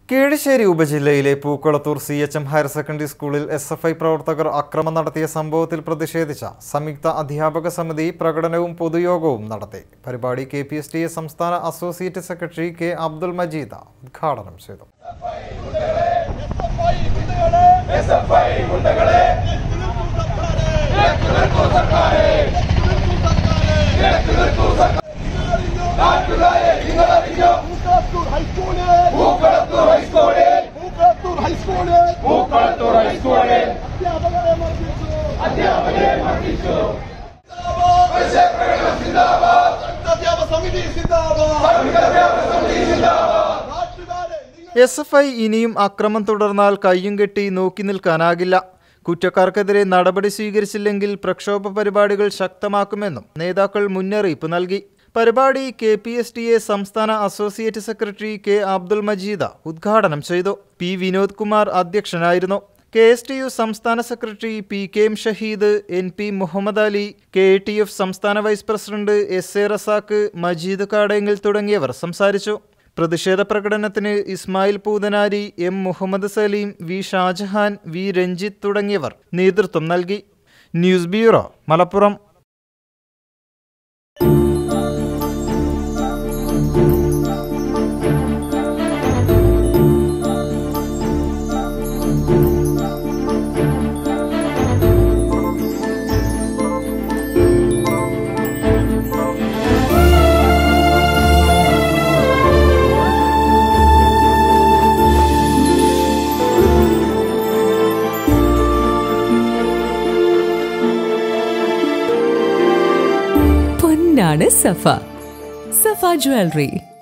കീഴശ്ശേരി ഉപജില്ലയിലെ Pookkulathur C H M higher secondary സ്കൂളിൽ S F I പ്രവർത്തകർ അക്രമം നടത്തിയ സംഭവത്തിൽ പ്രതിഷേധിച്ച സംയുക്ത അധ്യാപക സമിതി പ്രകടനവും പൊതുയോഗവും നടത്തി പരിപാടി K P S T A സംസ്ഥാന associate secretary K Abdul Majeed ഉദ്ഘാടനം ചെയ്തു Pookkalathur high school Pookkalathur high school Pookkalathur high school Pookkalathur high school അധ്യാപകരെ മർദ്ദിച്ചു അധ്യാപകരെ മർദ്ദിച്ചു അധ്യാപക സമിതി സിന്ദാബാദ് നാട്ടുകാരെ നിങ്ങൾ എസ് എഫ് ഐ ഇനിയും അക്രമം തുടർന്നാൽ കയ്യും കെട്ടി നോക്കി നിൽക്കാനാകില്ല കുറ്റക്കാർക്കെതിരെ നടപടി സ്വീകരിച്ചില്ലെങ്കിൽ പ്രക്ഷോഭ പരിപാടികൾ ശക്തമാക്കുമെന്നും നേതാക്കൾ മുന്നറിയിപ്പ് നൽകി പരിപാടി K P S T A സംസ്ഥാന associate secretary K Abdul Majeed ഉദ്ഘാടനം ചെയ്തു പി വിനോദ് കുമാർ അധ്യക്ഷനായിരുന്നു കെ എസ് ടി യു സംസ്ഥാന secretary P K M Shaheed N P Muhammad Ali K A T F സംസ്ഥാന vice president S A Razak Majeed കാടേങ്ങിൽ തുടങ്ങിയവർ സംസാരിച്ചു പ്രതിഷേധ പ്രകടനത്തിന് Ismail Poothanari M Muhammad Saleem V Shajahan V Ranjith തുടങ്ങിയവർ നേതൃത്വം നൽകി ന്യൂസ് ബ്യൂറോ മലപ്പുറം പൊന്നാണ് സഫ സഫ ജ്വല്ലറി